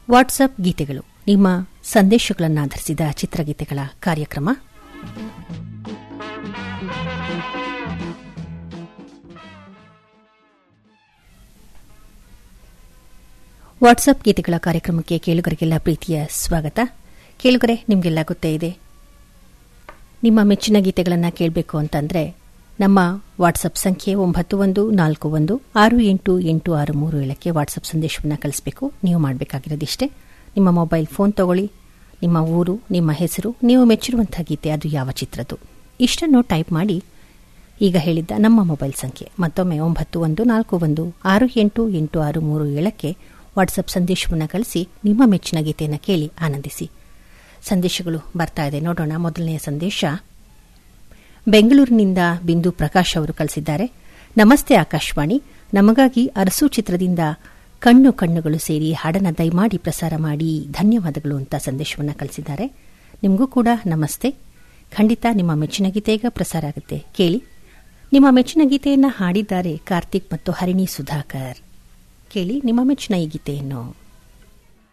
WhatsApp ಗೀತೆಗಳು ನಿಮ್ಮ ಸಂದೇಶಗಳನ್ನಾಧರಿಸಿದ ಚಿತ್ರಗೀತೆಗಳ ಕಾರ್ಯಕ್ರಮ ವಾಟ್ಸಪ್ ಗೀತೆಗಳ ಕಾರ್ಯಕ್ರಮಕ್ಕೆ ಕೇಳುಗರಿಗೆಲ್ಲ ಪ್ರೀತಿಯ ಸ್ವಾಗತ ಕೇಳುಗರೆ ನಿಮಗೆಲ್ಲ ಗೊತ್ತೇ ಇದೆ ನಿಮ್ಮ ಮೆಚ್ಚಿನ ಗೀತೆಗಳನ್ನು ಕೇಳಬೇಕು ಅಂತಂದರೆ ನಮ್ಮ ವಾಟ್ಸಪ್ ಸಂಖ್ಯೆ ಒಂಬತ್ತು ಒಂದು ನಾಲ್ಕು ಒಂದು ಆರು ಎಂಟು ಎಂಟು ಆರು ಮೂರು ಏಳಕ್ಕೆ ವಾಟ್ಸಪ್ ಸಂದೇಶವನ್ನು ಕಳಿಸಬೇಕು ನೀವು ಮಾಡಬೇಕಾಗಿರೋದಿಷ್ಟೇ ನಿಮ್ಮ ಮೊಬೈಲ್ ಫೋನ್ ತಗೊಳ್ಳಿ ನಿಮ್ಮ ಊರು ನಿಮ್ಮ ಹೆಸರು ನೀವು ಮೆಚ್ಚಿರುವಂಥ ಗೀತೆ ಅದು ಯಾವ ಚಿತ್ರದ್ದು ಇಷ್ಟನ್ನು ಟೈಪ್ ಮಾಡಿ ಈಗ ಹೇಳಿದ್ದ ನಮ್ಮ ಮೊಬೈಲ್ ಸಂಖ್ಯೆ ಮತ್ತೊಮ್ಮೆ ಒಂಬತ್ತು ಒಂದು ನಾಲ್ಕು ಒಂದು ಆರು ಎಂಟು ಎಂಟು ಆರು ಮೂರು ಏಳಕ್ಕೆ ವಾಟ್ಸಪ್ ಸಂದೇಶವನ್ನು ಕಳಿಸಿ ನಿಮ್ಮ ಮೆಚ್ಚಿನ ಗೀತೆಯನ್ನು ಕೇಳಿ ಆನಂದಿಸಿ ಸಂದೇಶಗಳು ಬರ್ತಾ ಇದೆ ನೋಡೋಣ ಮೊದಲನೆಯ ಸಂದೇಶ ಬೆಂಗಳೂರಿನಿಂದ ಬಿಂದು ಪ್ರಕಾಶ್ ಅವರು ಕಳಿಸಿದ್ದಾರೆ ನಮಸ್ತೆ ಆಕಾಶವಾಣಿ ನಮಗಾಗಿ ಅರಸು ಚಿತ್ರದಿಂದ ಕಣ್ಣು ಕಣ್ಣುಗಳು ಸೇರಿ ಹಾಡನ್ನ ದಯಮಾಡಿ ಪ್ರಸಾರ ಮಾಡಿ ಧನ್ಯವಾದಗಳು ಅಂತ ಸಂದೇಶವನ್ನು ಕಳಿಸಿದ್ದಾರೆ ನಿಮಗೂ ಕೂಡ ನಮಸ್ತೆ ಖಂಡಿತ ನಿಮ್ಮ ಮೆಚ್ಚಿನ ಗೀತೆ ಈಗ ಪ್ರಸಾರ ಆಗುತ್ತೆ ಕೇಳಿ ನಿಮ್ಮ ಮೆಚ್ಚಿನ ಗೀತೆಯನ್ನು ಹಾಡಿದ್ದಾರೆ ಕಾರ್ತಿಕ್ ಮತ್ತು ಹರಿಣಿ ಸುಧಾಕರ್ ಕೇಳಿ ನಿಮ್ಮ ಮೆಚ್ಚಿನ ಈ ಗೀತೆಯನ್ನು